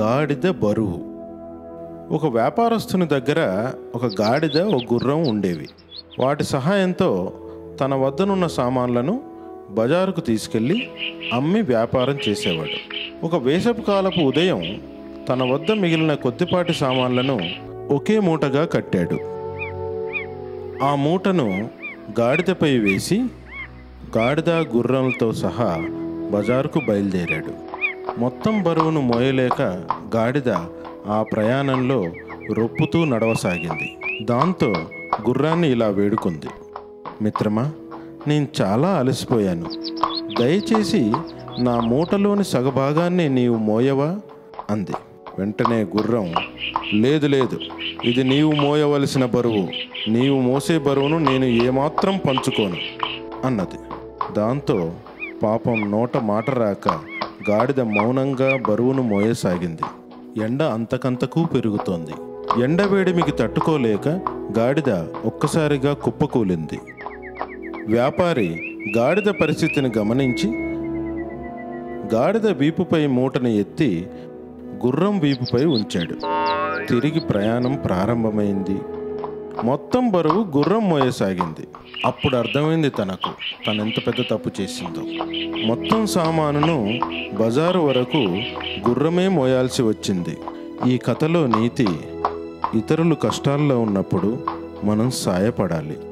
గాడిద బరువు ఒక వ్యాపారస్తుని దగ్గర ఒక గాడిద ఒక గుర్రం ఉండేవి వాటి సహాయంతో తన వద్దనున్న సామాన్లను బజారుకు తీసుకెళ్ళి అమ్మి వ్యాపారం చేసేవాడు ఒక వేసవి కాలపు ఉదయం తన వద్ద మిగిలిన కొద్దిపాటి సామాన్లను ఒకే మూటగా కట్టాడు ఆ మూటను గాడిదపై వేసి గాడిద గుర్రంలతో సహా బజారుకు బయలుదేరాడు మొత్తం బరువును మోయలేక గాడిద ఆ ప్రయాణంలో రొప్పుతూ నడవసాగింది దాంతో గుర్రాన్ని ఇలా వేడుకుంది మిత్రమా నేను చాలా అలసిపోయాను దయచేసి నా మూటలోని సగభాగాన్ని నీవు మోయవా అంది వెంటనే గుర్రం లేదు లేదు ఇది నీవు మోయవలసిన బరువు నీవు మోసే బరువును నేను ఏమాత్రం పంచుకోను అన్నది దాంతో పాపం నోట మాట రాక గాడిద మౌనంగా బరువును మోయసాగింది ఎండ అంతకంతకు పెరుగుతోంది ఎండ వేడిమికి తట్టుకోలేక గాడిద ఒక్కసారిగా కుప్పకూలింది వ్యాపారి గాడిద పరిస్థితిని గమనించి గాడిద వీపుపై మూటను ఎత్తి గుర్రం వీపుపై ఉంచాడు తిరిగి ప్రయాణం ప్రారంభమైంది మొత్తం బరువు గుర్రం మోయసాగింది అప్పుడు అర్థమైంది తనకు తనెంత పెద్ద తప్పు చేసిందో మొత్తం సామానును బజారు వరకు గుర్రమే మోయాల్సి వచ్చింది ఈ కథలో నీతి ఇతరులు కష్టాల్లో ఉన్నప్పుడు మనం సాయపడాలి